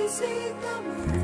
BBC Tamil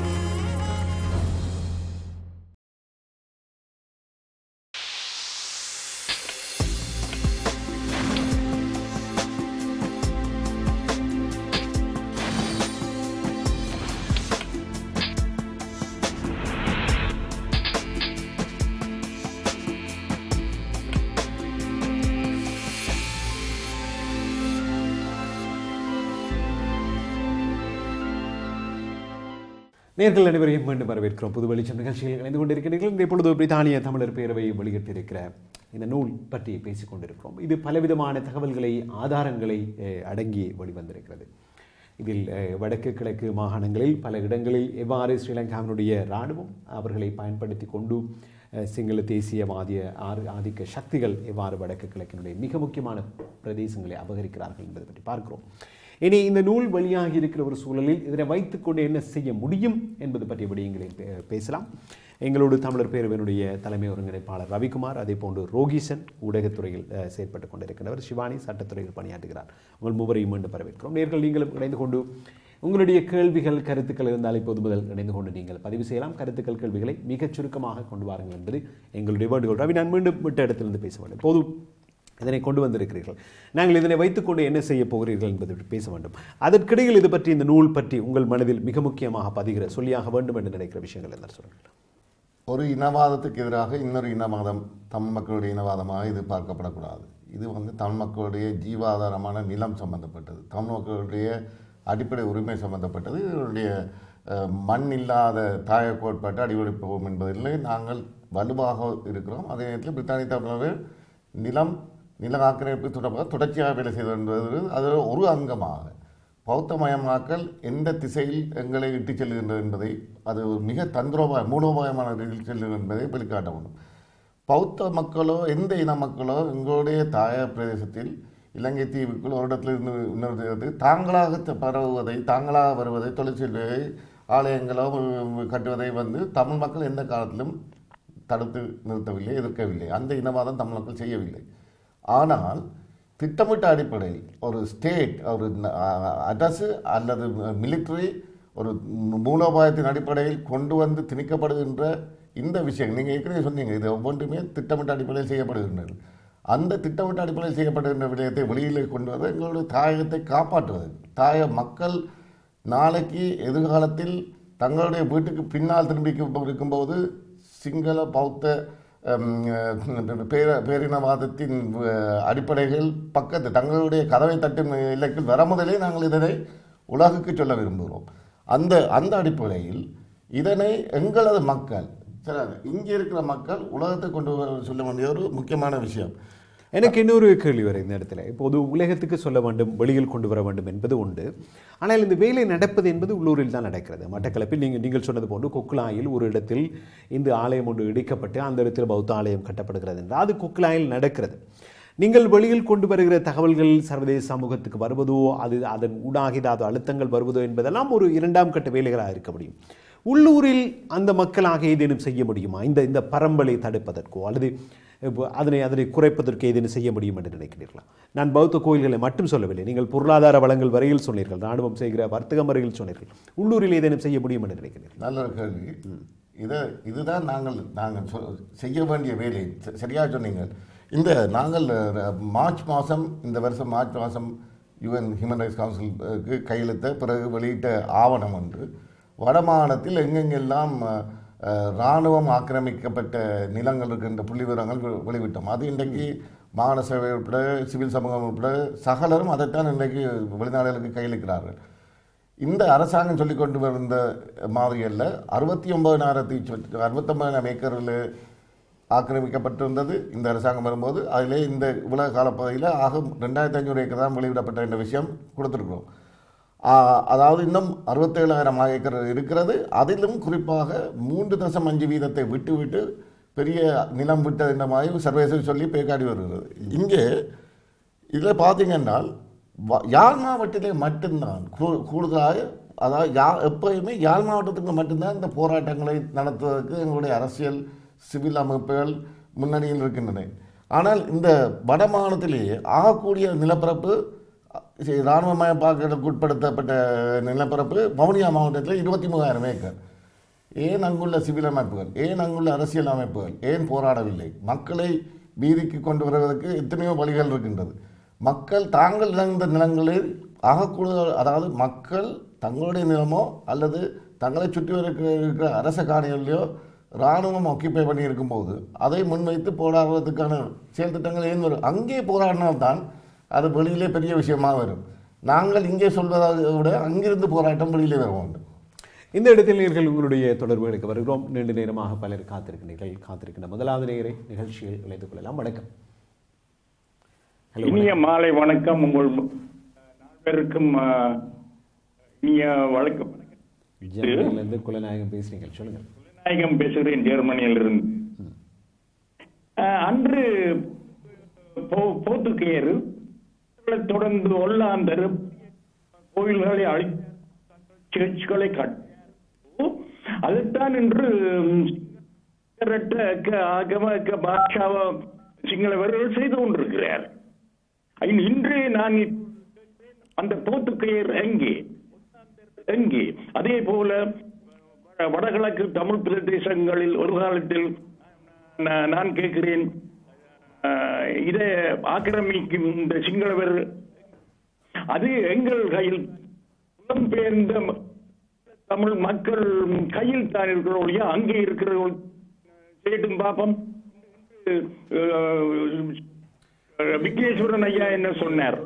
நேர்கள் அனைவரையும் மீண்டும் வரவேற்கிறோம் புது வெளிச்சம் நிகழ்ச்சியில் இணைந்து கொண்டிருக்கிறீர்கள் இந்த இப்பொழுது பிரித்தானிய தமிழர் பேரவை வெளியிட்டிருக்கிற இந்த நூல் பற்றி பேசிக் கொண்டிருக்கிறோம் இது பலவிதமான தகவல்களை ஆதாரங்களை அஹ், அடங்கி வெளிவந்திருக்கிறது இதில் அஹ், வடக்கு கிழக்கு மாகாணங்களில் பல இடங்களில் எவ்வாறு ஸ்ரீலங்காவினுடைய இராணுவம் அவர்களை பயன்படுத்தி கொண்டு அஹ், சிங்கள தேசியவாதிய ஆறு ஆதிக்க சக்திகள் எவ்வாறு வடக்கு கிழக்கினுடைய மிக முக்கியமான பிரதேசங்களை அபகரிக்கிறார்கள் என்பதை பற்றி பார்க்கிறோம் இனி இந்த நூல் வெளியாகி இருக்கிற ஒரு சூழலில் இதனை வைத்துக்கொண்டு என்ன செய்ய முடியும் என்பது பற்றிய விடயங்களை பே- பேசலாம் எங்களோடு தமிழர் பேரவையினுடைய தலைமை ஒருங்கிணைப்பாளர் ரவிக்குமார் அதே போன்று ரோகிசன் ஊடகத்துறையில் அஹ், செயற்பட்டுக் கொண்டிருக்கிறவர் சிவானி சட்டத்துறையில் பணியாற்றுகிறார் உங்கள் மூவரையும் மீண்டும் வரவேற்கிறோம் நேர்கள் நீங்களும் இணைந்து கொண்டு உங்களுடைய கேள்விகள் கருத்துக்கள் இருந்தால் இப்போது முதல் இணைந்து கொண்டு நீங்கள் பதிவு செய்யலாம் கருத்துக்கள் கேள்விகளை மிகச் சுருக்கமாக கொண்டு வாருங்கள் என்பது எங்களுடைய வேண்டுகோள் ரவி நான் மீண்டும் விட்ட இடத்திலிருந்து பேச வேண்டும் போது இதனை கொண்டு வந்திருக்கிறீர்கள் நாங்கள் இதனை வைத்துக்கொண்டு என்ன செய்ய போகிறீர்கள் என்பதை பற்றி பேச வேண்டும் அதற்கிடையில் இது பற்றி இந்த நூல் பற்றி உங்கள் மனதில் மிக முக்கியமாக பதிகிற சொல்லியாக வேண்டும் என்று நினைக்கிற விஷயங்கள் என்ன சொல்லுங்கள் ஒரு இனவாதத்துக்கு எதிராக இன்னொரு இனவாதம் தமிழ் மக்களுடைய இனவாதமாக இது பார்க்கப்படக்கூடாது இது வந்து தமிழ் மக்களுடைய ஜீவாதாரமான நிலம் சம்பந்தப்பட்டது தமிழ் மக்களுடைய அடிப்படை உரிமை சம்பந்தப்பட்டது இதனுடைய அஹ், மண் இல்லாத தாய கோட்பாட்டை அடிவடைப்போம் என்பதில் நாங்கள் வலுவாக இருக்கிறோம் அதே நேரத்தில் பிரித்தானிய தமிழர்கள் நிலம் நில ஆக்கிரமிப்பு தொடர்பாக தொடர்ச்சியாக வேலை செய்து என்பது அது ஒரு அங்கமாக பௌத்தமயமாக்கல் எந்த திசையில் எங்களை இட்டுச் செல்கின்றது என்பதை அது ஒரு மிக தந்திரோபாய மூலோபாயமான ரீதியில் செல்கிறது என்பதை வெளிக்காட்ட வேண்டும் பௌத்த மக்களோ எந்த இன மக்களோ எங்களுடைய தாயார் பிரதேசத்தில் இலங்கை தீவுக்குள் ஒரு இடத்திலிருந்து இன்னொரு இடத்துக்கு தாங்களாக த- பரவுவதை தாங்களாக வருவதை தொழிற்செல்வதை ஆலயங்களோ உம், கட்டுவதை வந்து தமிழ் மக்கள் எந்த காலத்திலும் தடுத்து நிறுத்தவில்லை எதிர்க்கவில்லை அந்த இனவாதம் தமிழ் மக்கள் செய்யவில்லை ஆனால் திட்டமிட்ட அடிப்படையில் ஒரு ஸ்டேட் ஒரு ந- அ- அரசு அல்லது மிலிட்டரி ஒரு மூலோபாயத்தின் அடிப்படையில் கொண்டு வந்து திணிக்கப்படுகின்ற இந்த விஷயம் நீங்கள் ஏற்கனவே சொன்னீங்க இது ஒவ்வொன்றுமே திட்டமிட்ட அடிப்படையில் செய்யப்படுகின்றது அந்த திட்டமிட்ட அடிப்படையில் செய்யப்படுகின்ற விடயத்தை வெளியிலே கொண்டு வந்து எங்களுடைய தாயகத்தை காப்பாற்றுவது தாய மக்கள் நாளைக்கு எதிர்காலத்தில் தங்களுடைய வீட்டுக்கு பின்னால் திரும்பி இருக்கும்போது சிங்கள பௌத்த ஹம், அஹ், பேர பேரினவாதத்தின் அஹ், அடிப்படைகள் பக்கத்து தங்களுடைய கதவை தட்டும் இலக்கில் வர முதலே நாங்கள் இதனை உலகுக்கு சொல்ல விரும்புகிறோம் அந்த அந்த அடிப்படையில் இதனை எங்களது மக்கள் சரி இங்கே இருக்கிற மக்கள் உலகத்தை கொண்டு வர சொல்ல வேண்டிய ஒரு முக்கியமான விஷயம் எனக்கு இன்னொரு கேள்வி வரை இந்த இடத்துல இப்போது உலகத்துக்கு சொல்ல வேண்டும் வெளியில் கொண்டு வர வேண்டும் என்பது உண்டு ஆனால் இந்த வேலை நடப்பது என்பது உள்ளூரில் தான் நடக்கிறது மட்டக்களப்பில் நீங்கள் நீங்கள் சொன்னது போன்று கொக்குலாயில் ஒரு இடத்தில் இந்த ஆலயம் ஒன்று இடிக்கப்பட்டு அந்த இடத்தில் பௌத்த ஆலயம் கட்டப்படுகிறது என்றால் அது கொக்குலாயில் நடக்கிறது நீங்கள் வெளியில் கொண்டு வருகிற தகவல்கள் சர்வதேச சமூகத்துக்கு வருவதோ அது அதன் ஊடாக ஏதாவது அழுத்தங்கள் வருவதோ என்பதெல்லாம் ஒரு இரண்டாம் கட்ட வேலைகளாக இருக்க முடியும் உள்ளூரில் அந்த மக்களாக ஏதேனும் செய்ய முடியுமா இந்த இந்த பரம்பலை தடுப்பதற்கோ அல்லது இப்போ அதனை அதனை குறைப்பதற்கு ஏதேனும் செய்ய முடியும் என்று நினைக்கிறீர்களா நான் பௌத்த கோயில்களை மட்டும் சொல்லவில்லை நீங்கள் பொருளாதார வளங்கள் வரையில் சொன்னீர்கள் ராணுவம் செய்கிற வர்த்தக முறையில் சொன்னீர்கள் உள்ளூரில் ஏதேனும் செய்ய முடியும் என்று நினைக்கிறீர்கள் நல்ல ஒரு கேள்வி இதை இதுதான் நாங்கள் நாங்கள் சொ- செய்ய வேண்டிய வேலை ச- சரியா சொன்னீங்க இந்த நாங்கள் அஹ், மார்ச் மாதம் இந்த வருஷம் மார்ச் மாதம் யுஎன் ஹியூமன் ரைட்ஸ் கவுன்சிலுக்கு கையெழுத்த பிறகு வெளியிட்ட ஆவணம் ஒன்று வடமாகாணத்தில் எங்கெங்கெல்லாம் அஹ், அஹ், இராணுவம் ஆக்கிரமிக்கப்பட்ட நிலங்கள் இருக்கின்ற புள்ளி விவரங்கள் வெ- வெளிவிட்டோம் அது இன்றைக்கு மாகாண சபை உட்பட சிவில் சமூகம் உட்பட சகலரும் அதைத்தான் இன்றைக்கு வெளிநாடுகளுக்கு கையளிக்கிறார்கள் இந்த அரசாங்கம் சொல்லிக் கொண்டு வந்த மாதிரியல்ல அறுபத்தி ஒன்பதினாயிரத்தி அறுபத்தொன்பதாயிரம் ஏக்கரில் ஆக்கிரமிக்கப்பட்டிருந்தது இந்த அரசாங்கம் வரும்போது அதிலே இந்த இவ்வளவு காலப்பகுதியில் ஆக ரெண்டாயிரத்தி ஐநூறு ஏக்கர் தான் வெளியிடப்பட்ட என்ற விஷயம் கொடுத்துருக்குறோம் ஆ, அதாவது இன்னும் அறுபத்தேழாயிரம் ஏக்கர் இருக்கிறது அதிலும் குறிப்பாக மூன்று தசம் அஞ்சு வீதத்தை விட்டு விட்டு பெரிய நிலம் விட்டது என்ற மாதிரி சர்வதேச சொல்லி பேக்காடி வருகிறது இங்கே இதில் பார்த்தீங்கன்னா வ- யாழ் மாவட்டத்திலே மட்டும்தான் கூ- கூடுதலாக அதாவது யா எப்பயுமே யாழ் மாவட்டத்துக்கு மட்டும்தான் இந்த போராட்டங்களை நடத்துவதற்கு எங்களுடைய அரசியல் சிவில் அமைப்புகள் முன்னணியில் இருக்கின்றன ஆனால் இந்த வட மாநிலத்திலேயே ஆகக்கூடிய நிலப்பரப்பு சி- இராணுவமயப்பாக்கலுக்கு உட்படுத்தப்பட்ட நிலப்பரப்பு வவுனியா மாவட்டத்தில் இருபத்தி மூவாயிரம் ஏக்கர் ஏன் அங்குள்ள சிவில் அமைப்புகள் ஏன் அங்குள்ள அரசியல் அமைப்புகள் ஏன் போராடவில்லை மக்களை வீதிக்கு கொண்டு வருவதற்கு எத்தனையோ வழிகள் இருக்கின்றது மக்கள் தாங்கள் இழந்த நிலங்களில் ஆகக்கூடுதல் அதாவது மக்கள் தங்களுடைய நிலமோ அல்லது தங்களை சுற்றி இருக்கிற இருக்கிற அரச காணிகளிலையோ இராணுவம் ஒக்கிப்பை பண்ணி இருக்கும்போது அதை முன்வைத்து போராடுறதுக்கான செயல் திட்டங்கள் ஏன் வரும் அங்கே போராடினால்தான் அது வெளியிலே பெரிய விஷயமா வரும் நாங்கள் இங்கே சொல்வதை விட அங்கிருந்து போராட்டம் வெளியிலே வர வேண்டும் இந்த இடத்தில் நீங்கள் உங்களுடைய தொடர்புகளுக்கு வருகிறோம் நீண்ட நேரமாக பலர் காத்திருக்கிறீர்கள் காத்திருக்கின்ற முதலாவது நேரை நிகழ்ச்சியில் இணைத்துக் கொள்ளலாம் வணக்கம் ஹலோ இனிய மாலை வணக்கம் உங்கள் நால்வருக்கும் அஹ், இனிய வழக்கம் ஜெர்மனியிலிருந்து குலநாயகம் பேசுறீங்க சொல்லுங்கள் நாயகம் பேசுகிறேன் ஜெர்மனியிலிருந்து அஹ், அன்று போ- போர்த்துகேயர் தொடர்ந்து ஒல்லாந்தர் கோயில்களை அழி சர்ச்சுகளை கட்ட அதைத்தான் இன்று ம், சிங்களரட்ட க- ஆகம க- பாஷாவ சிங்களவர்கள் செய்து கொண்டிருக்கிறார் இன்- இன்று நான் இப்- அந்த போர்த்துகேயர் எங்கே எங்கே அதே போல வட- வடகிழக்கு தமிழ் பிரதேசங்களில் ஒரு காலத்தில் நான் நான் கேட்கிறேன் அஹ், இதை ஆக்கிரமிக்கும் இந்த சிங்களவர் அது எங்கள் கையில் புலம்பெயர்ந்த ம- தமிழ் மக்கள் கையில் தான் இருக்கிறோம் அங்கே இருக்கிறவர்கள் செய்யட்டும் பாப்போம் அஹ், விக்னேஸ்வரன் ஐயா என்ன சொன்னார்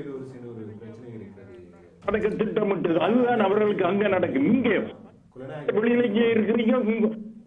நடக்க திட்டமிட்டு அதுதான் அவர்களுக்கு அங்க நடக்கும் இங்க வெளியில இங்கே இருக்கிறீங்க உங்க-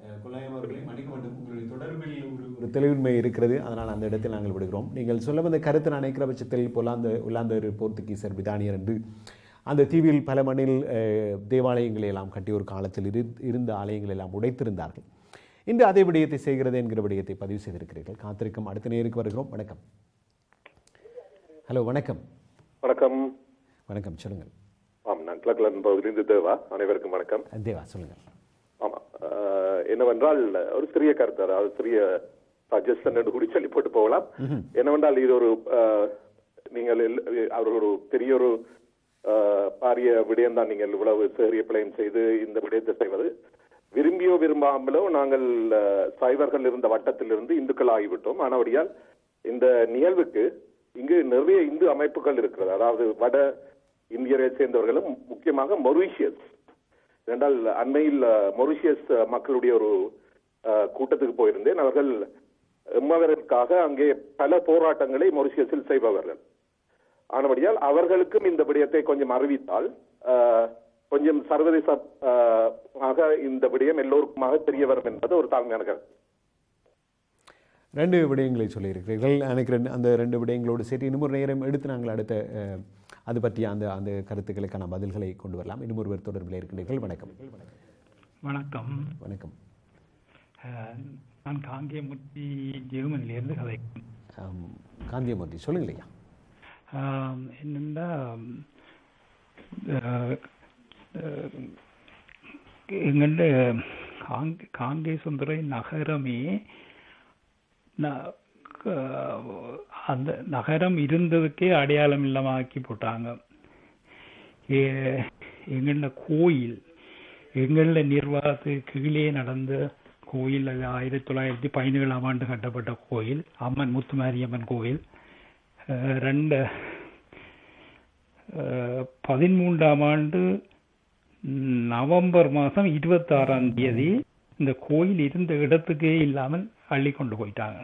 ஒரு தெளிவின்மை இருக்கிறது அதனால் அந்த இடத்தில் நாங்கள் விடுகிறோம் நீங்கள் சொல்ல வந்த கருத்து நான் நினைக்கிற பட்சத்தில் பொல்லாந்த உல்லாந்தர் போர்த்துகீசர் பிரித்தானியர் என்று அந்த தீவில் பல மண்ணில் அஹ், தேவாலயங்களை எல்லாம் கட்டி ஒரு காலத்தில் இரு இருந்த ஆலயங்களை எல்லாம் உடைத்திருந்தார்கள் இன்று அதே விடயத்தை செய்கிறது என்கிற விடயத்தை பதிவு செய்திருக்கிறீர்கள் காத்திருக்கும் அடுத்த நேருக்கு வருகிறோம் வணக்கம் ஹலோ வணக்கம் வணக்கம் வணக்கம் சொல்லுங்கள் ஆம் நான் கிழக்கிழன் பகுதியிலிருந்து தேவா அனைவருக்கும் வணக்கம் தேவா சொல்லுங்கள் ஆமா ஆஹ், என்னவென்றால் ஒரு சிறிய கருத்து அதாவது சிறிய சஜஷன் என்று கூடி சொல்லி போட்டு போகலாம் என்னவென்றால் இது ஒரு ஆஹ், நீங்கள் எல்- அவர் ஒரு பெரிய ஒரு ஆஹ், பாரிய விடயம் தான் நீங்கள் இவ்வளவு சிறிய பிழையும் செய்து இந்த விடயத்தை செய்வது விரும்பியோ விரும்பாமலோ நாங்கள் ஆஹ், சைவர்கள் இருந்த வட்டத்திலிருந்து இந்துக்கள் ஆகிவிட்டோம் ஆனபடியால் இந்த நிகழ்வுக்கு இங்கு நிறைய இந்து அமைப்புகள் இருக்கிறது அதாவது வட இந்தியரை சேர்ந்தவர்களும் முக்கியமாக மொரீஷியஸ் என்றால் அண்மையில் அஹ், மொரிஷியஸ் அஹ், மக்களுடைய ஒரு அஹ், கூட்டத்துக்கு போயிருந்தேன் அவர்கள் எம்மவர்களுக்காக அங்கே பல போராட்டங்களை மொரிஷியஸில் செய்பவர்கள் ஆனபடியால் அவர்களுக்கும் இந்த விடயத்தை கொஞ்சம் அறிவித்தால் அஹ், கொஞ்சம் சர்வதேச அஹ், ஆக இந்த விடயம் எல்லோருக்குமாக தெரிய வரும் என்பது ஒரு தாழ்மையான கருத்து ரெண்டு விடயங்களை சொல்லியிருக்கிறீர்கள் நினைக்கிறேன் அந்த ரெண்டு விடயங்களோடு சேர்த்து இன்னும் ஒரு நேரம் எடுத்து நாங்கள் அடுத்த அஹ், அது பற்றிய அந்த அந்த கருத்துக்களுக்கான பதில்களை கொண்டு வரலாம் இன்னும் ஒருவர் தொடர்பில் இருக்கின்றீர்கள் வணக்கம் வணக்கம் வணக்கம் அஹ், நான் காங்கேயமூர்த்தி ஜெர்மனிலேருந்து கதைக்கிறேன் ஆம், காந்தியமூர்த்தி சொல்லுங்கள் ஐயா ஆம், என்னன்னா அஹ், அஹ், எங்கள்ட காங் காங்கேசுந்தரை நகரமே ந- க- அந்த நகரம் இருந்ததுக்கே அடையாளம் இல்லாம ஆக்கி போட்டாங்க ஏ- எங்கள்ட கோயில் எங்கள நிர்வாகத்துக்கு கீழே நடந்த கோயில் அது ஆயிரத்தி தொள்ளாயிரத்தி பதினேழாம் ஆண்டு கட்டப்பட்ட கோயில் அம்மன் முத்துமாரியம்மன் கோயில் அஹ் ரெண்டு அஹ் பதிமூன்றாம் ஆண்டு ம், நவம்பர் மாதம் இருபத்தாறாம் தேதி இந்த கோயில் இருந்த இடத்துக்கே இல்லாமல் அள்ளி கொண்டு போயிட்டாங்க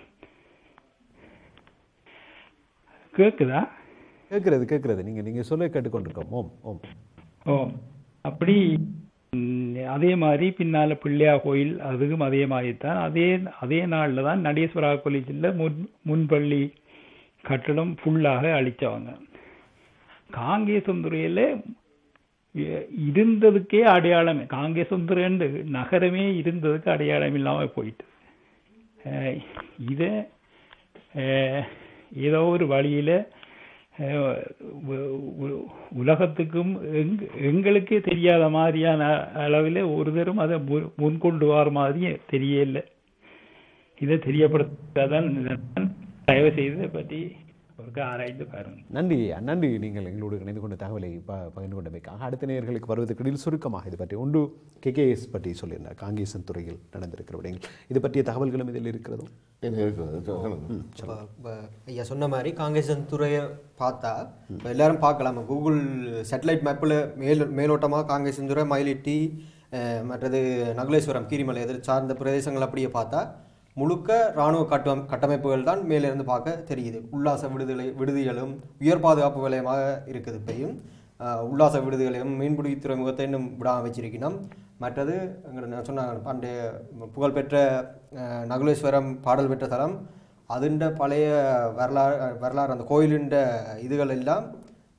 கேக்குதா கேட்குறது கேட்குறது நீங்கள் நீங்கள் சொல்ல கேட்டுக்கொண்டிருக்கோம் ஓம் ஓம் ஓ அப்படி ம், அதே மாதிரி பின்னால பிள்ளையா கோயில் அதுவும் அதே மாதிரி தான் அதே அதே நாள்ல தான் நடேஸ்வரா காலேஜில் முன் முன்பள்ளி கட்டடம் ஃபுல்லாக அழிச்சவங்க காங்கேசந்துறையில இ- இருந்ததுக்கே அடையாளமே காங்கேசந்துறைன்னு நகரமே இருந்ததுக்கு அடையாளம் இல்லாம போயிட்டு அஹ் இதை அஹ், ஏதோ ஒரு வழியில அஹ், உ- உ- உலகத்துக்கும் எங்க- எங்களுக்கே தெரியாத மாதிரியான அளவில் ஒரு தரம் அதை மு- முன்கொண்டு வர மாதிரி தெரியல இதை தெரியப்படுத்தாதான் தயவு செய்து இதை பற்றி அவருக்கு ஆராய்ந்து பாருங்க நன்றி ஐயா நன்றி நீங்கள் எங்களோடு இணைந்து கொண்ட தகவலை ப பகிர்ந்து கொண்டமைக்காக அடுத்த நேயர்களுக்கு வருவதற்கிடையில் சுருக்கமாக இது பற்றி ஒன்று கேகேஎஸ் பற்றி சொல்லியிருந்தார் காங்கேசன் துறையில் நடந்திருக்கிற விடயங்கள் இது பற்றிய தகவல்களும் இதில் இருக்கிறதோ இது இருக்கிறது சொல்லுங்க இப்ப- இப்ப ஐயா சொன்ன மாதிரி காங்கேசன் துறையை பார்த்தா இப்ப எல்லாரும் பார்க்கலாம் கூகுள் சேட்டலைட் மேப்பில் மேல் மேலோட்டமாக காங்கேசன் துறை மயிலிட்டி அஹ், மற்றது நகுலேஸ்வரம் கீரிமலை எதிர் சார்ந்த பிரதேசங்கள் அப்படியே பார்த்தா முழுக்க இராணுவ கட்டம் கட்டமைப்புகள் தான் மேலிருந்து பார்க்க தெரியுது உல்லாச விடுதலை விடுதிகளும் உயர் பாதுகாப்பு வலயமாக இருக்குது இப்பயும் அஹ், உல்லாச விடுதிகளையும் மீன்பிடி துறைமுகத்தை இன்னும் விடாம வச்சிருக்கணும் மற்றது எங்களை நான் சொன்ன பண்டைய புகழ்பெற்ற அஹ், நகுலேஸ்வரம் பாடல் பெற்ற தலம் அதுண்ட பழைய வரலாறு வரலாறு அந்த கோயிலுண்ட இதுகள் எல்லாம்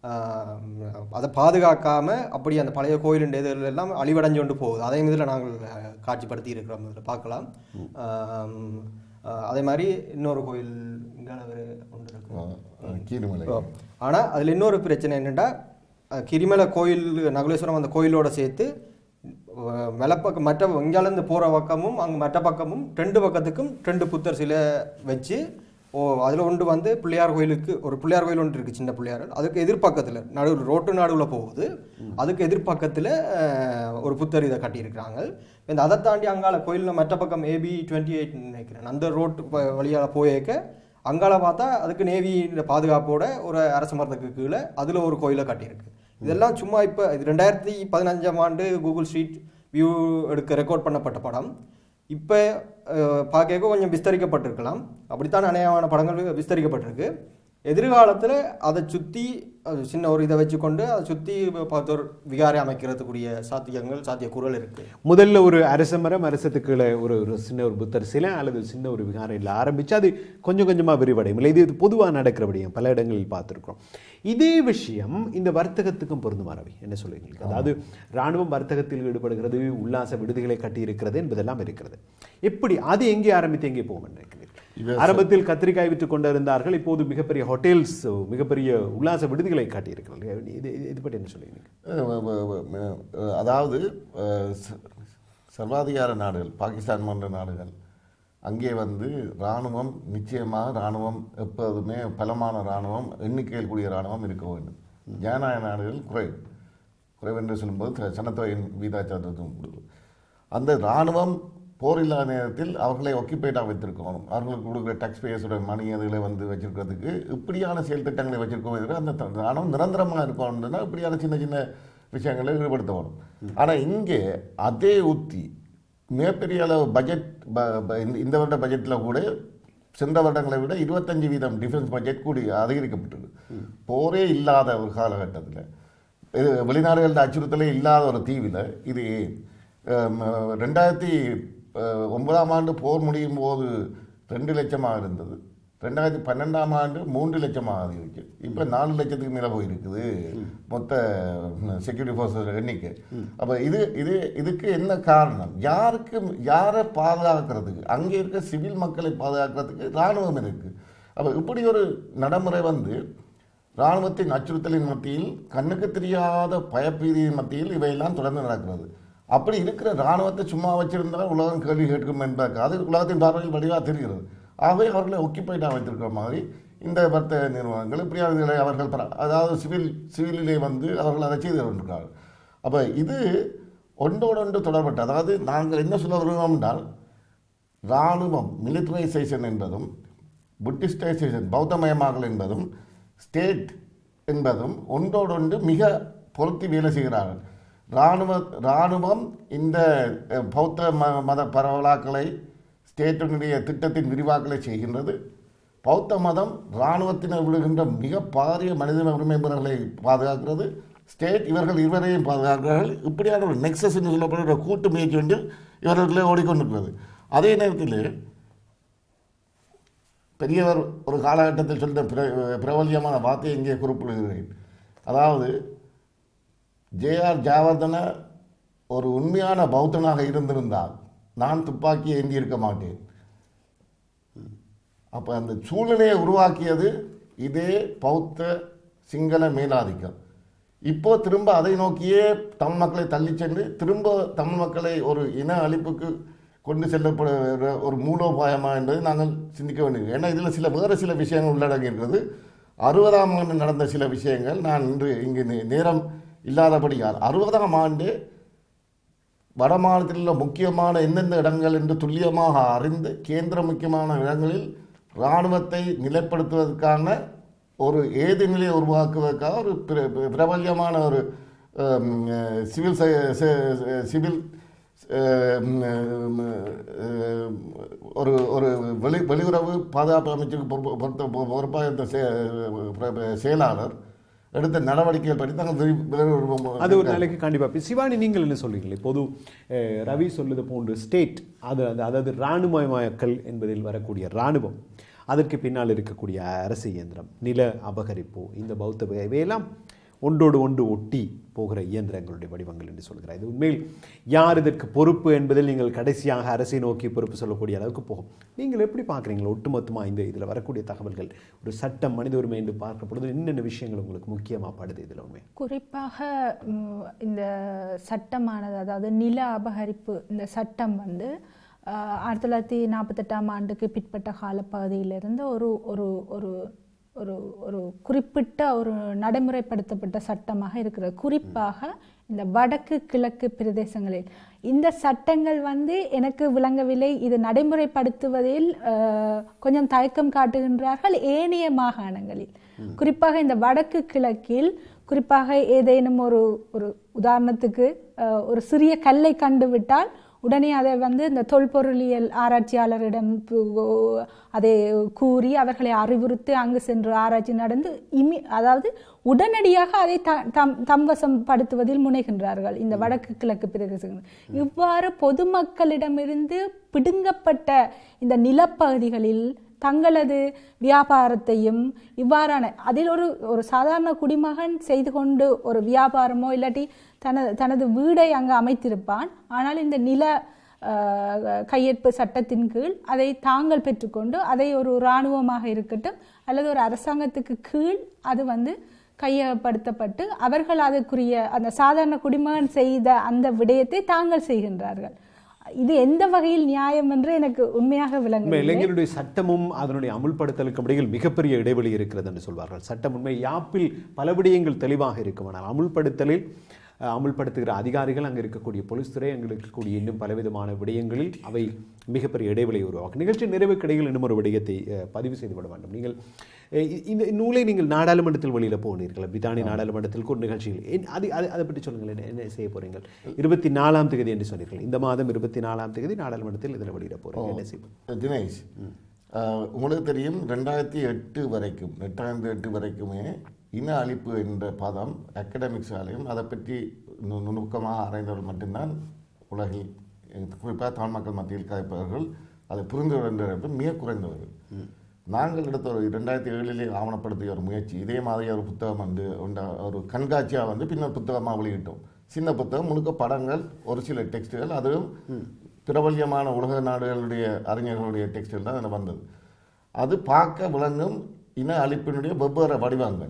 ஆஹ், அதை பாதுகாக்காம அப்படி அந்த பழைய கோயிலுண்ட இதுகள் எல்லாம் அழிவடைஞ்சு கொண்டு போகுது அதையும் இதில் நாங்கள் அஹ், காட்சிப்படுத்தி இருக்கிறோம் இதில் பார்க்கலாம் ஆஹ், ஆஹ், அதே மாதிரி இன்னொரு கோயில் இங்கே ஒரு ஒன்று இருக்கு கீழ்மலை ஆனால் அதில் இன்னொரு பிரச்சனை என்னென்னா கிரிமலை கோயில் நகுலேஸ்வரம் அந்த கோயிலோட சேர்த்து அஹ், மெலப்பக்கம் மற்ற இங்கேருந்து போகிற பக்கமும் அங்கே மற்ற பக்கமும் ரெண்டு பக்கத்துக்கும் ரெண்டு புத்தர் சிலை வச்சு ஓ அதில் ஒன்று வந்து பிள்ளையார் கோயிலுக்கு ஒரு பிள்ளையார் கோயில் ஒன்று இருக்குது சின்ன பிள்ளையார் அதுக்கு எதிர்பக்கத்தில் நடுவில் ரோட்டு நடுவில் போகுது அதுக்கு எதிர்பக்கத்தில் ஒரு புத்தர் இதை கட்டியிருக்கிறாங்க இந்த அதை தாண்டி அங்கால கோயிலில் மற்ற பக்கம் ஏபி டுவெண்ட்டி எயிட் நினைக்கிறேன் அந்த ரோட்டு வழியால் போயிருக்க அங்கால பார்த்தா அதுக்கு நேவி பாதுகாப்போட ஒரு அரச மரத்துக்கு கீழே அதில் ஒரு கோயிலை கட்டியிருக்கு இதெல்லாம் சும்மா இப்போ இது ரெண்டாயிரத்தி பதினஞ்சாம் ஆண்டு கூகுள் ஸ்ட்ரீட் வியூ எடுக்க ரெக்கார்ட் பண்ணப்பட்ட படம் இப்போ பார்க்க கொஞ்சம் விஸ்தரிக்கப்பட்டிருக்கலாம் அப்படித்தான் அநேகமான படங்கள் விஸ்தரிக்கப்பட்டிருக்கு எதிர்காலத்தில் அதை சுற்றி சின்ன ஒரு இதை வச்சுக்கொண்டு அதை சுற்றி பார்த்து ஒரு விகாரை அமைக்கிறதுக்குரிய சாத்தியங்கள் சாத்தியக்கூறல் இருக்குது முதல்ல ஒரு அரச மரம் அரசத்துக்கு கீழே ஒரு ஒரு சின்ன ஒரு புத்தர் சிலை அல்லது சின்ன ஒரு விகாரையில் ஆரம்பிச்சு அது கொஞ்சம் கொஞ்சமாக விரிவடையும் இல்லை இது இது பொதுவாக நடக்கிற விடயம் பல இடங்களில் பார்த்துருக்குறோம் இதே விஷயம் இந்த வர்த்தகத்துக்கும் பொருந்துமாறவை என்ன சொல்லுவீங்க அதாவது இராணுவம் வர்த்தகத்தில் ஈடுபடுகிறது உல்லாச விடுதிகளை கட்டி இருக்கிறது என்பதெல்லாம் இருக்கிறது எப்படி அது எங்கே ஆரம்பித்து எங்கே போகும் நினைக்கிறீர்கள் ஆரம்பத்தில் கத்திரிக்காய் விற்று கொண்டிருந்தார்கள் இப்போது மிகப்பெரிய ஹோட்டல்ஸ் மிகப்பெரிய உல்லாச விடுதிகளை காட்டியிருக்கிறார்கள் இது இது- இது பற்றி என்ன சொல்லுவீங்க அஹ் வ- வ- வ- அஹ் அதாவது அஹ் ச- சர்வாதிகார நாடுகள் பாகிஸ்தான் போன்ற நாடுகள் அங்கே வந்து இராணுவம் நிச்சயமாக இராணுவம் எப்போதுமே பலமான இராணுவம் எண்ணிக்கையில் கூடிய இராணுவம் இருக்க வேண்டும் ஜனநாயக நாடுகள் குறைவு குறைவு என்று சொல்லும்போது த- சனத்தொகையின் வீதாச்சாரத்தும் கொடுக்கும் அந்த இராணுவம் போர் இல்லாத நேரத்தில் அவர்களை ஒக்கிபேட்டாக வைத்திருக்கணும் அவர்களுக்கு கொடுக்குற டேக்ஸ் பேயர்ஸோட மணி அதுகளை வந்து வச்சிருக்கிறதுக்கு இப்படியான செயல் திட்டங்களை வச்சிருக்கோம் எதிர அந்த த- இராணுவம் நிரந்தரமாக இருக்கணும்னா இப்படியான சின்ன சின்ன விஷயங்களை ஈடுபடுத்தணும் ஆனால் இங்கே அதே உத்தி மிகப்பெரிய அளவு பட்ஜெட் ப- ப- இந்த- இந்த வருட பட்ஜெட்டில் கூட சென்ற வருடங்களை விட இருபத்தஞ்சு வீதம் டிஃபென்ஸ் பட்ஜெட் கூடி அதிகரிக்கப்பட்டது போரே இல்லாத ஒரு காலகட்டத்தில் இது வெளிநாடுகளோட அச்சுறுத்தலே இல்லாத ஒரு தீவில் இது ஏன் அம், ரெண்டாயிரத்தி அஹ், ஒன்பதாம் ஆண்டு போர் முடியும் போது ரெண்டு லட்சமாக இருந்தது ரெண்டாயிரத்தி பன்னெண்டாம் ஆண்டு மூன்று லட்சமாக அதிகரிச்சு இப்போ நாலு லட்சத்துக்கு மேலே போயிருக்குது மொத்த செக்யூரிட்டி ஃபோர்ஸஸ் எண்ணிக்கை அப்போ இது இது இதுக்கு என்ன காரணம் யாருக்கு யாரை பாதுகாக்கிறதுக்கு அங்கே இருக்க சிவில் மக்களை பாதுகாக்கிறதுக்கு இராணுவம் இருக்குது அப்போ இப்படி ஒரு நடைமுறை வந்து இராணுவத்தின் அச்சுறுத்தலின் மத்தியில் கண்ணுக்கு தெரியாத பயப்பீதியின் மத்தியில் இவையெல்லாம் தொடர்ந்து நடக்கிறது அப்படி இருக்கிற இராணுவத்தை சும்மா வச்சிருந்தால் உலகம் கேள்வி கேட்கும் என்பதற்கு அது உலகத்தின் பார்வையில் வடிவாக தெரிகிறது ஆகவே அவர்களை ஒக்கிப்பைட்டாக வைத்திருக்கிற மாதிரி இந்த வர்த்தக நிறுவனங்கள் இப்படியான இதுகளை அவர்கள் பர- அதாவது சிவில் சிவிலிலே வந்து அவர்கள் அதை செய்து கொண்டிருக்கிறார்கள் அப்போ இது ஒன்றோடொன்று தொடர்பட்டு அதாவது நாங்கள் என்ன சொல்ல வருகிறோம் என்றால் இராணுவம் மிலிட்டரைசேஷன் என்பதும் புத்திஸ்டைசேஷன் பௌத்தமயமாகல் என்பதும் ஸ்டேட் என்பதும் ஒன்றோடொன்று மிக பொருத்தி வேலை செய்கிறார்கள் இராணுவ இராணுவம் இந்த அஹ், பௌத்த ம மத பரவலாக்களை ஸ்டேட்டினுடைய திட்டத்தின் விரிவாக்கலை செய்கின்றது பௌத்த மதம் இராணுவத்தினர் விடுகின்ற மிக பாரிய மனித உரிமை மீறல்களை பாதுகாக்கிறது ஸ்டேட் இவர்கள் இருவரையும் பாதுகாக்கிறார்கள் இப்படியான ஒரு நெக்ஸஸ் என்று சொல்லப்படுகிற ஒரு கூட்டு முயற்சி ஒன்று இவர்களே ஓடிக்கொண்டிருக்கிறது அதே நேரத்தில் பெரியவர் ஒரு காலகட்டத்தில் சொல்ல பிர பிரபல்யமான வார்த்தையை இங்கே குறிப்பிடுகிறேன் அதாவது ஜேஆர் ஜாவர்தன ஒரு உண்மையான பௌத்தனாக இருந்திருந்தால் நான் துப்பாக்கி ஏந்தி இருக்க மாட்டேன் அப்போ அந்த சூழ்நிலையை உருவாக்கியது இதே பௌத்த சிங்கள மேலாதிக்கம் இப்போ திரும்ப அதை நோக்கியே தமிழ் மக்களை தள்ளி சென்று திரும்ப தமிழ் மக்களை ஒரு இன அழிப்புக்கு கொண்டு செல்லப்படுகிற ஒரு மூலோபாயமா என்பதை நாங்கள் சிந்திக்க வேண்டியது ஏன்னா இதில் சில வேறு சில விஷயங்கள் உள்ளடங்கி இருக்கிறது அறுபதாம் ஆண்டு நடந்த சில விஷயங்கள் நான் இன்று இங்கு நே- நேரம் இல்லாதபடியால் அறுபதாம் ஆண்டு வட மாநிலத்தில் உள்ள முக்கியமான எந்தெந்த இடங்கள் என்று துல்லியமாக அறிந்து கேந்திர முக்கியமான இடங்களில் இராணுவத்தை நிலைப்படுத்துவதற்கான ஒரு ஏது நிலையை உருவாக்குவதற்காக ஒரு பிர- பிர- பிரபல்யமான ஒரு ஹம், அஹ், சிவில் செ- செ- சிவில் ஹம், ஹம், ஒரு ஒரு வெளி வெளியுறவு பாதுகாப்பு அமைச்சுக்கு பொறுப்பு பொறுத்த பொறுப்பாக இருந்த செ- பிர- செயலாளர் எடுத்த நடவடிக்கைகள் பற்றி நாங்கள் விரி- விரிவுபடுவோம். அது ஒரு நாளைக்கு கண்டிப்பாக இப்போ சிவானி நீங்கள் என்ன சொல்றீங்களே பொது அஹ், ரவி சொல்லுது போன்று ஸ்டேட் அது அது அதாவது இராணுவமயக்கல் என்பதில் வரக்கூடிய இராணுவம் அதற்கு பின்னால் இருக்கக்கூடிய அரசு இயந்திரம் நில அபகரிப்பு இந்த பௌத்த வே- இவையெல்லாம் ஒன்றோடு ஒன்று ஒட்டி போகிற இயந்திரங்களுடைய வடிவங்கள் என்று சொல்கிறார் இது உண்மையில் யார் இதற்கு பொறுப்பு என்பதில் நீங்கள் கடைசியாக அரசை நோக்கி பொறுப்பு சொல்லக்கூடிய அளவுக்கு போகும் நீங்கள் எப்படி பார்க்குறீங்களா ஒட்டுமொத்தமாக இந்த இதில் வரக்கூடிய தகவல்கள் ஒரு சட்டம் மனித உரிமை என்று பார்க்க பொழுது என்னென்ன விஷயங்கள் உங்களுக்கு முக்கியமாக படுது இதில் உண்மை குறிப்பாக ம், இந்த சட்டமானது அதாவது நில அபகரிப்பு இந்த சட்டம் வந்து ஆஹ், ஆயிரத்தி தொள்ளாயிரத்தி நாற்பத்தெட்டாம் ஆண்டுக்கு பிற்பட்ட காலப்பகுதியிலிருந்து ஒரு ஒரு ஒரு ஒரு ஒரு குறிப்பிட்ட ஒரு நடைமுறைப்படுத்தப்பட்ட சட்டமாக இருக்கிறது குறிப்பாக இந்த வடக்கு கிழக்கு பிரதேசங்களில் இந்த சட்டங்கள் வந்து எனக்கு விளங்கவில்லை இது நடைமுறைப்படுத்துவதில் ஆஹ், கொஞ்சம் தயக்கம் காட்டுகின்றார்கள் ஏனைய மாகாணங்களில் குறிப்பாக இந்த வடக்கு கிழக்கில் குறிப்பாக ஏதேனும் ஒரு ஒரு உதாரணத்துக்கு அஹ், ஒரு சிறிய கல்லை கண்டுவிட்டால் உடனே அதை வந்து இந்த தொல்பொருளியல் ஆராய்ச்சியாளரிடம் பு- அதை கூறி அவர்களை அறிவுறுத்தி அங்கு சென்று ஆராய்ச்சி நடந்து இமி அதாவது உடனடியாக அதை த- தம் தம்வசம் படுத்துவதில் முனைகின்றார்கள் இந்த வடக்கு கிழக்கு பிரதேசங்கள் இவ்வாறு பொதுமக்களிடமிருந்து பிடுங்கப்பட்ட இந்த நிலப்பகுதிகளில் தங்களது வியாபாரத்தையும் இவ்வாறான அதில் ஒரு ஒரு சாதாரண குடிமகன் செய்து கொண்டு ஒரு வியாபாரமோ இல்லாட்டி தனது தனது வீடை அங்கு அமைத்திருப்பான் ஆனால் இந்த நில அஹ், கையேற்பு சட்டத்தின் கீழ் அதை தாங்கள் பெற்றுக்கொண்டு அதை ஒரு இராணுவமாக இருக்கட்டும் அல்லது ஒரு அரசாங்கத்துக்கு கீழ் அது வந்து கையகப்படுத்தப்பட்டு அவர்கள் அதற்குரிய அந்த சாதாரண குடிமகன் செய்த அந்த விடயத்தை தாங்கள் செய்கின்றார்கள் இது எந்த வகையில் நியாயம் என்று எனக்கு உண்மையாக உண்மை விளங்கவில்லை இளைஞருடைய சட்டமும் அதனுடைய அமுல்படுத்தலுக்கும் இடையில் மிகப்பெரிய இடைவெளி இருக்கிறது என்று சொல்வார்கள் சட்டம் உண்மை யாப்பில் பல விடயங்கள் தெளிவாக இருக்கும் ஆனால் அமுல்படுத்தலில் அஹ், அமுல்படுத்துகிற அதிகாரிகள் அங்கே இருக்கக்கூடிய போலீஸ் துறை அங்கே இருக்கக்கூடிய இன்னும் பலவிதமான விடயங்களில் அவை மிகப்பெரிய இடைவெளியை உருவாக்கும் நிகழ்ச்சி நிறைவுக்கு இடையில் இன்னும் ஒரு விடயத்தை அஹ், பதிவு செய்து விட வேண்டும் நீங்கள் அஹ், இ- இந்த நூலை நீங்கள் நாடாளுமன்றத்தில் வெளியில் போனீர்கள் பிரித்தானிய நாடாளுமன்றத்திற்கு ஒரு நிகழ்ச்சியில் என்- அது அது அதை பற்றி சொல்லுங்கள் என்ன- என்ன செய்ய போறீங்கள் இருபத்தி நாலாம் தேதி என்று சொன்னீர்கள் இந்த மாதம் இருபத்தி நாலாம் தேதி நாடாளுமன்றத்தில் இதில் வெளியிட போறீங்க என்ன செய்ய தினேஷ் ஆஹ், உங்களுக்கு தெரியும் ரெண்டாயிரத்தி எட்டு வரைக்கும் ரெண்டாயிரத்தி எட்டு வரைக்குமே இன அழிப்பு என்ற பதம் அகடமிக்ஸாலையும் அதை பற்றி நு- நுணுக்கமாக ஆராய்ந்தவர்கள் மட்டும்தான் உலகில் குறிப்பாக தமிழ் மக்கள் மத்தியில் கதைப்பவர்கள் அதை புரிந்து என்ற மிக குறைந்தவர்கள் நாங்கள் எடுத்த ஒரு ரெண்டாயிரத்தி ஏழிலே ஆவணப்படுத்திய ஒரு முயற்சி இதே மாதிரி ஒரு புத்தகம் வந்து உண்ட- ஒரு கண்காட்சியாக வந்து பின்னர் புத்தகமாக வெளியிட்டோம் சின்ன புத்தகம் முழுக்க படங்கள் ஒரு சில டெக்ஸ்ட்டுகள் அதுவும் பிரபல்யமான உலக நாடுகளுடைய அறிஞர்களுடைய டெக்ஸ்ட்டுகள் தான் அதில் வந்தது அது பார்க்க விளங்கும் இன அழிப்பினுடைய வெவ்வேறு வடிவங்கள்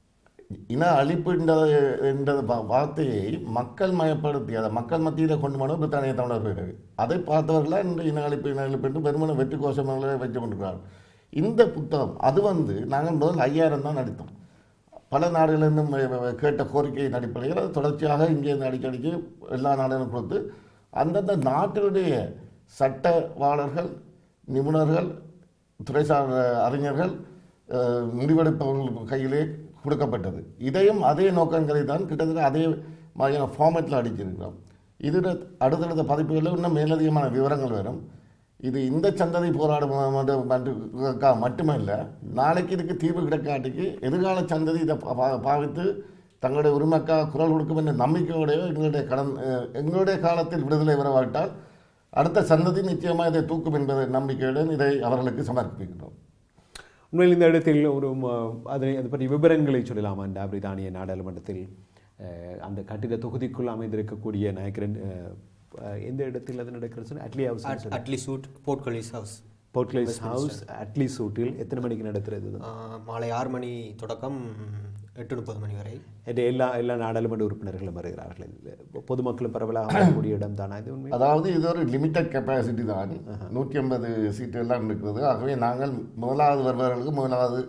இன அழிப்பு என்ற என்ற வா- வார்த்தையை மக்கள் மயப்படுத்தி அதை மக்கள் மத்தியில் கொண்டு போன பிரித்தானிய தமிழர் பேரவை அதை பார்த்தவர்களாக இந்த இன அழிப்பு இன அழிப்பு என்று வெறுமன வெற்றி கோஷங்களை வைத்துக் கொண்டிருக்கிறார்கள் இந்த புத்தகம் அது வந்து நாங்கள் முதல் ஐயாயிரம் தான் நடித்தோம் பல நாடுகளிலிருந்தும் வ- வ- கேட்ட கோரிக்கையின் அடிப்படையில் அது தொடர்ச்சியாக இங்கே இருந்து அடிக்கடிக்கு எல்லா நாடுகளும் கொடுத்து அந்தந்த நாட்டினுடைய சட்டவாளர்கள் நிபுணர்கள் துறைசார் அறிஞர்கள் அஹ், முடிவெடுப்பவர்கள் கையிலே கொடுக்கப்பட்டது இதையும் அதே நோக்கங்களை தான் கிட்டத்தட்ட அதே மாதிரியான ஃபார்மேட்டில் அடிச்சிருக்கிறோம் இதில் அடுத்தடுத்த பதிப்புகளில் இன்னும் மேலதிகமான விவரங்கள் வரும் இது இந்த சந்ததி போராடும் ம- ம- மட்டுமல்ல நாளைக்கு இதுக்கு தீர்வு கிடைக்காட்டிக்கு எதிர்கால சந்ததி இதை பா- பா- பாவித்து தங்களுடைய உரிமைக்காக குரல் கொடுக்கும் என்ற நம்பிக்கையோடய எங்களுடைய கடன் அஹ், எங்களுடைய காலத்தில் விடுதலை வரவாட்டால் அடுத்த சந்ததி நிச்சயமாக இதை தூக்கும் என்பதை நம்பிக்கையுடன் இதை அவர்களுக்கு சமர்ப்பிக்கிறோம் உண்மையில் இந்த இடத்தில் ஒரு ம- அதை அதை பற்றி விவரங்களை சொல்லலாமா இந்த பிரித்தானிய நாடாளுமன்றத்தில் அஹ், அந்த கட்டிட தொகுதிக்குள் அமைந்திருக்கக்கூடிய நாயக்கரன் அஹ், அஹ், எந்த இடத்தில் அது நடக்கிறது சொன்ன Attlee house at Attlee suite port கலீஸ் ஹவுஸ் போர்ட்லைஸ் ஹவுஸ் அட்லி சூட்டில் எத்தனை மணிக்கு நடத்துறது இது? மாலை ஆறு மணி தொடக்கம் எட்டு முப்பது மணி வரை இது எல்லா எல்லா நாடாளுமன்ற உறுப்பினர்களும் வருகிறார்கள் இதில் பொதுமக்களும் பரவலாக வரக்கூடிய இடம் தானா இது உண்மை அதாவது இது ஒரு லிமிட்டட் கெப்பாசிட்டி தான் நூற்றி ஐம்பது சீட்டு எல்லாம் இருக்கிறது ஆகவே நாங்கள் முதலாவது வருபவர்களுக்கு முதலாவது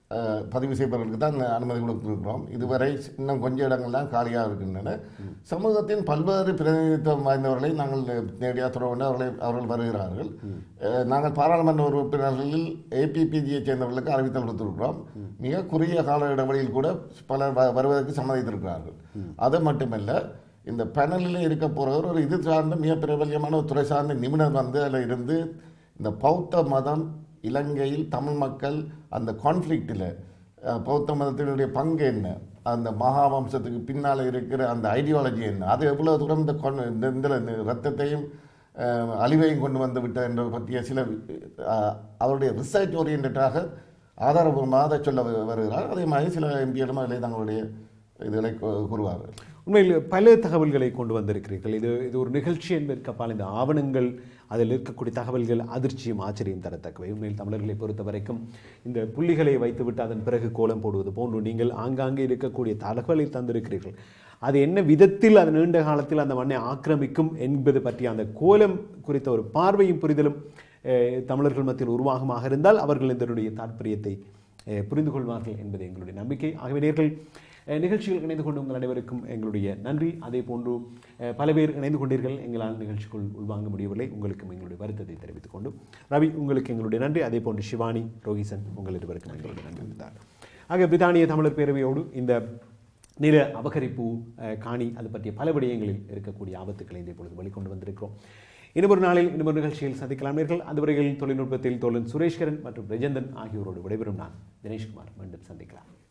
அஹ், பதிவு செய்பவர்களுக்கு தான் அனுமதி கொடுத்திருக்கிறோம் இதுவரை இன்னும் கொஞ்சம் இடங்கள்லாம் காலியாக இருக்கின்றன சமூகத்தின் பல்வேறு பிரதிநிதித்துவம் வாய்ந்தவர்களை நாங்கள் நேரடியாக தொடர்பு கொண்டு அவர்களை அவர்கள் வருகிறார்கள் அஹ், நாங்கள் பாராளுமன்ற உறுப்பினர்களில் ஏபிபிஜியை சேர்ந்தவர்களுக்கு அறிவித்தல் கொடுத்திருக்கிறோம் மிக குறுகிய கால இடைவெளியில் கூட பலர் வ- வருவதற்கு சம்மதித்திருக்கிறார்கள் அது மட்டுமல்ல இந்த பேனலில் இருக்க போகிறவர் ஒரு இது சார்ந்த மிக பிரபல்யமான ஒரு துறை சார்ந்த நிபுணர் வந்து அதில் இருந்து இந்த பௌத்த மதம் இலங்கையில் தமிழ் மக்கள் அந்த கான்ஃப்ளிக்டில் பௌத்த மதத்தினுடைய பங்கு என்ன அந்த மகாவம்சத்துக்கு பின்னால் இருக்கிற அந்த ஐடியாலஜி என்ன அது எவ்வளோ தூரம் இந்த con- இந்த இந்த இந்த ரத்தத்தையும் அஹ், அழிவையும் கொண்டு வந்து விட்ட என்ற பற்றிய சில அஹ், அவருடைய ரிசர்ச் ஓரியன்டாக ஆதாரபூர்வமாக அதை சொல்ல வ- வருகிறார் அதே மாதிரி சில எம்பியிடம் அதிலே தங்களுடைய இதுகளை கூ- கூறுவார்கள் உண்மையில் பல தகவல்களை கொண்டு வந்திருக்கிறீர்கள் இது இது ஒரு நிகழ்ச்சி என்பதற்கு அப்பால் இந்த ஆவணங்கள் அதில் இருக்கக்கூடிய தகவல்கள் அதிர்ச்சியும் ஆச்சரியம் தரத்தக்கவை உண்மையில் தமிழர்களை பொறுத்த வரைக்கும் இந்த புள்ளிகளை வைத்துவிட்டு அதன் பிறகு கோலம் போடுவது போன்று நீங்கள் ஆங்காங்கே இருக்கக்கூடிய தகவலை தந்திருக்கிறீர்கள் அது என்ன விதத்தில் அது நீண்ட காலத்தில் அந்த மண்ணை ஆக்கிரமிக்கும் என்பது பற்றிய அந்த கோலம் குறித்த ஒரு பார்வையும் புரிதலும் அஹ், தமிழர்கள் மத்தியில் உருவாகமாக இருந்தால் அவர்கள் இதனுடைய தாற்பயத்தை அஹ், புரிந்து கொள்வார்கள் என்பது எங்களுடைய நம்பிக்கை ஆகவே நேர்கள் அஹ், நிகழ்ச்சியில் இணைந்து கொண்டு உங்கள் அனைவருக்கும் எங்களுடைய நன்றி அதே போன்று அஹ், பல பேர் இணைந்து கொண்டீர்கள் எங்களால் நிகழ்ச்சிக்குள் உள்வாங்க முடியவில்லை உங்களுக்கும் எங்களுடைய வருத்தத்தை தெரிவித்துக் கொண்டு ரவி உங்களுக்கு எங்களுடைய நன்றி அதே போன்று சிவானி ரோகிசன் உங்கள் இருவருக்கும் எங்களுடைய நன்றி இருந்தார் ஆக பிரித்தானிய தமிழர் பேரவையோடு இந்த நில அபகரிப்பு அஹ், காணி அது பற்றிய பல விடயங்களில் இருக்கக்கூடிய ஆபத்துக்களை இதே பொழுது வெளிக்கொண்டு வந்திருக்கிறோம் இன்னும் ஒரு நாளில் இன்னும் ஒரு நிகழ்ச்சியில் சந்திக்கலாம் நேர்கள் அதுவரையில் தொழில்நுட்பத்தில் தோழன் சுரேஷ்கரன் மற்றும் ரெஜந்தன் ஆகியோரோடு விடைபெறும் நான் தினேஷ்குமார் மீண்டும் சந்திக்கலாம்